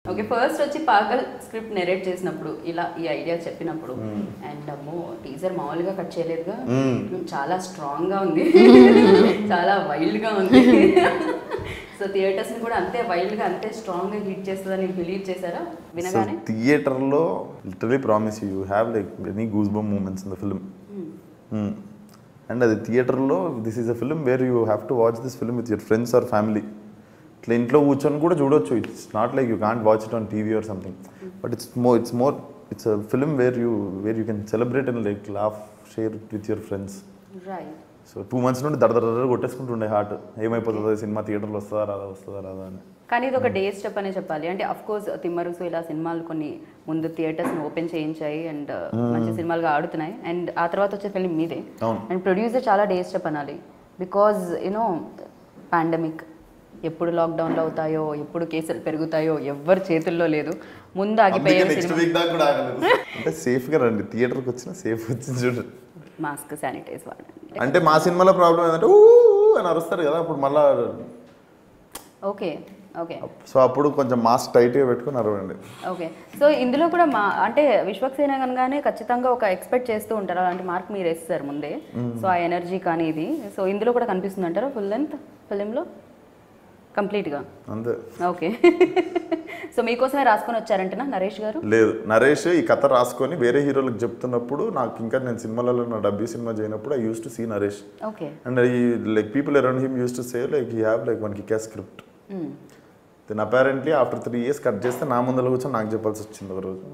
Okay first వచ్చి పాగల్ script నెరేట్ చేసినప్పుడు ఇలా ఈ ఐడియా చెప్పినప్పుడు అండ్ అమ్మో టీజర్ మామూలుగా కట్ చేయలేదుగా చాలా స్ట్రాంగ్ గా ఉంది చాలా వైల్డ్ గా ఉంది సో థియేటర్స్ ని కూడా అంతే వైల్డ్ గా అంతే స్ట్రాంగ్ గా హిట్ చేస్తుందని బిలీవ్ చేశారా వినగానే థియేటర్లో literally promise you have like any goose bump moments in the film and అది థియేటర్లో this is a film where you have to watch this film with your friends or family ఇట్లా ఇంట్లో కూర్చొని కూడా చూడొచ్చు it's not like you can't watch it on TV or something but it's more it's more it's a film where you where you can celebrate and like laugh share with your friends right so two months నుండి దడ దడ దడ కొట్టేసుకుంటుండే heart ఏమైపోతుందో cinema థియేటర్లో వస్తుందా రాదా వస్తుందా రాదా అని కానీ ఇది ఒక డే స్టెప్ అనే చెప్పాలి అంటే అఫ్ కోర్స్ తిమ్మరుసు ఇలా సినిమాలు కొన్ని ముందు థియేటర్స్ ఓపెన్ చేయించాయి అండ్ మంచి సినిమాలుగా ఆడుతున్నాయి అండ్ ఆ తర్వాత వచ్చే ఫిల్మ్ మీదే అవును. అండ్ ప్రొడ్యూసర్ చాలా డే స్టెప్ అనాలి బికాజ్ యూనో పాండమిక్ ఎప్పుడు లాక్డౌన్లు అవుతాయో ఎప్పుడు కేసులు పెరుగుతాయో ఎవ్వరి చేతుల్లో లేదు ముందు ఆగిపోయే నెక్స్ట్ సినిమా వీక్ దాకా కూడా ఆగలేదు అంటే సేఫ్గా రండి థియేటర్కి వచ్చిన సేఫ్ వచ్చింది చూడండి మాస్క్ శానిటైజ్ వాడండి అంటే మా సినిమాలో ప్రాబ్లం ఏంటంటే ఊ అని అరుస్తారు కదా అప్పుడు మళ్ళా ఓకే ఓకే సో అప్పుడు కొంచెం మాస్క్ టైట్గా పెట్టుకుని అరవండి ఓకే సో ఇందులో కూడా మా అంటే విశ్వక్సేన కనుగానే ఖచ్చితంగా ఒక ఎక్స్పెక్ట్ చేస్తూ ఉంటారు అలాంటి మార్క్ మీరు వేస్తారు ముందే సో ఆ ఎనర్జీ కానీ ఇది సో ఇందులో కూడా కనిపిస్తుంది అంటారా ఫుల్ లెంత్ ఫిలింలో కంప్లీట్గా అంతే ఓకే సో మీకోసమే రాసుకొని వచ్చారంటనా నరేష్ గారు లేదు నరేష్ ఈ కథ రాసుకొని వేరే హీరోలకు చెప్తున్నప్పుడు నాకు ఇంకా నేను సినిమాలలో నా డబ్బీ సినిమా చేయనప్పుడు I used to see Naresh okay and ఈ like people around him used to say like he have like one కికా script then apparently after three years cut చేస్తే నా ముందర కూర్చొని నాకు చెప్పాల్సి వచ్చింది ఒక రోజు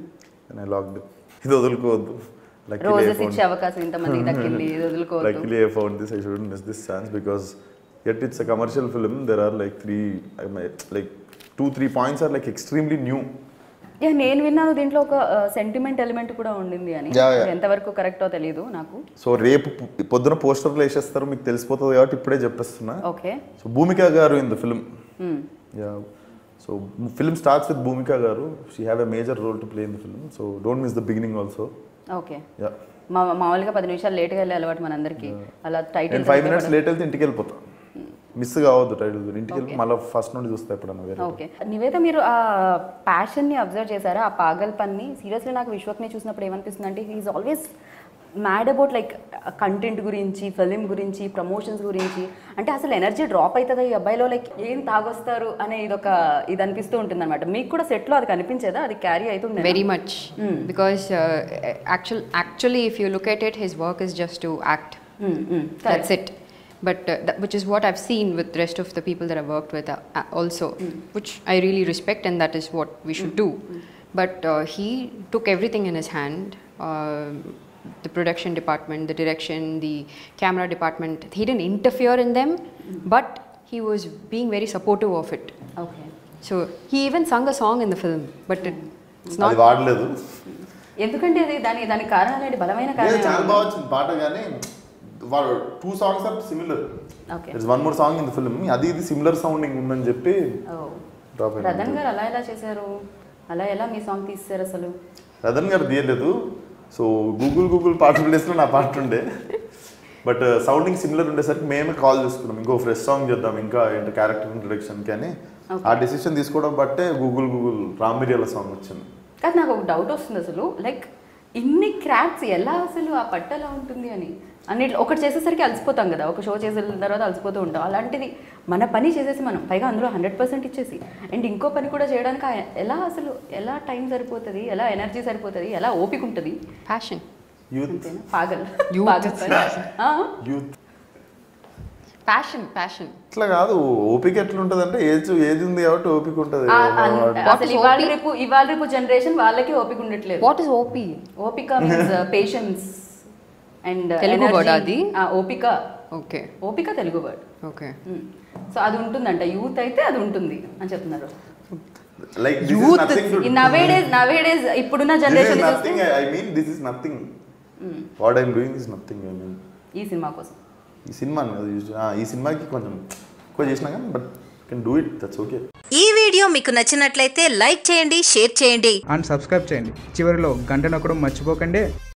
నేను లాక్డ్ ఇది వదులుకోవద్దు రోజెస్ ఇచ్చే అవకాశం ఇంతమందికి దక్కింది ఇది వదులుకోవద్దు Luckily, I found this. I shouldn't miss this chance because yet it's a commercial film. There are like three, I might, like two, three points are like extremely new. Yeah నేను విన్నాను దీంట్లో ఒక సెంటిమెంట్ ఎలిమెంట్ కూడా ఉండింది అని Yeah, yeah. అది ఎంతవరకు కరెక్టో తెలియదు నాకు సో రేపు పొ- పొద్దున పోస్టర్లు వేసేస్తారు మీకు తెలిసిపోతుంది కాబట్టి ఇప్పుడే చెప్పేస్తున్నా okay so Bhumika garu in the film yeah so film starts with Bhumika garu she have a major role to play in the film so don't miss the beginning also okay yeah మా మామూలుగా పది నిమిషాలు లేట్గా వెళ్ళే అలవాటు మనందరికీ అలా టైటిల్ నేను ఫైవ్ మినిట్స్ లేట్ వెళ్తే ఇంటికి వెళ్ళిపోతా మిస్ కావద్దు టైటిల్ ఇంటికి వెళ్ళి మళ్ళీ ఫస్ట్ నుండి చూస్తా ఎప్పుడన్నా వేరే ఓకే నివేద మీరు ఆ ప్యాషన్ని అబ్జర్వ్ చేశారా ఆ పాగల్ పన్ని సీరియస్లీ నాకు విశ్వక్ని చూసినప్పుడు ఏమనిపిస్తుంది అంటే he is always mad about like content గురించి ఫిలిం గురించి ప్రమోషన్స్ గురించి అంటే అసలు ఎనర్జీ డ్రాప్ అవుతుందా ఈ అబ్బాయిలో లైక్ ఏం తాగొస్తారు అనే ఇదొక ఇది అనిపిస్తూ ఉంటుంది అనమాట మీకు కూడా సెట్లో అది కనిపించేదా అది క్యారీ అవుతుంది very much because uh, actual actually if you look at it his work is just to act that's it but uh, that, which is what i've seen with the rest of the people that i've worked with uh, uh, also which i really respect and that is what we should do but uh, he took everything in his hand um the production department the direction the camera department he didn't interfere in them but he was being very supportive of it okay so he even sung a song in the film but it, it's not అది వాడలేదు ఎందుకంటే అది దాని దానికి కారణాలు ఏంటి బలమైన లేదు, కారణం చాలా బాగా వచ్చింది పాట కానీ వాళ్ళు two songs are similar okay it's one more song in the film అది ఇది సిమిలర్ సౌండింగ్ ఉందని చెప్పి డ్రాప్ రతన్ గారు అలా ఎలా చేశారు అలా ఎలా మీ సాంగ్ తీస్తారు అసలు రతన్ గారు తీయలేదు సో గూగుల్ గూగుల్ పాట ప్లేస్లో నా పాట ఉండే బట్ సౌండింగ్ సిమిలర్ ఉండేసరికి మేమే కాల్ చేసుకున్నాం ఇంకో ఫ్రెష్ సాంగ్ చేద్దాం ఇంకా ఏంటి క్యారెక్టర్ ఇంట్రొడక్షన్కి అని ఆ డెసిషన్ తీసుకోవడం బట్టే గూగుల్ గూగుల్ రామిరియల సాంగ్ వచ్చింది కానీ నాకు ఒక డౌట్ వస్తుంది అసలు లైక్ ఇన్ని క్రాక్స్ ఎలా అసలు ఆ పట్టు ఎలా ఉంటుంది అని అన్నిట్లో ఒకటి చేసేసరికి అలసిపోతాం కదా ఒక షో చేసిన తర్వాత అలసిపోతూ ఉంటాం అలాంటిది మన పని చేసేసి మనం పైగా అందులో హండ్రెడ్ పర్సెంట్ ఇచ్చేసి అండ్ ఇంకో పని కూడా చేయడానికి ఆ ఎలా అసలు ఎలా టైం సరిపోతుంది ఎలా ఎనర్జీ సరిపోతుంది ఎలా ఓపిక ఉంటుంది passion యూత్ అంతేనా పాగల్ Youth. పాగల్ పని. ఆ? యూత్ passion passion ఇట్లా కాదు ఓపిక ఎట్లుంటది అంటే ఏజ్ ఏజ్ ఉంది కాబట్టి ఓపిక ఉంటుంది ఆ, అన్- అసలు ఇవాళ రేపు ఇవాళ రేపు జనరేషన్ వాళ్ళకి ఓపిక ఉండట్లేదు what is op ఓపిక means patience and Telugu word అది? ఓపిక okay ఓపిక తెలుగు వర్డ్ okay సో అది ఉంటుందంట యూత్ అయితే అది ఉంటుంది అని చెప్తున్నారు లైక్ Youth, ఈ నవేడేస్ నవేడేస్ ఇప్పుడున్న generation nothing I mean this is nothing what I'm doing is nothing I mean ఈ సినిమా కోసం ఈ సినిమా ఈ సినిమాకి కొంచెం ఎక్కువ చేసినా కానీ but can do it that's okay ఈ వీడియో మీకు నచ్చినట్లయితే లైక్ చేయండి షేర్ చేయండి అండ్ సబ్స్క్రైబ్ చేయండి చివరిలో గంట నొక్కడం మర్చిపోకండి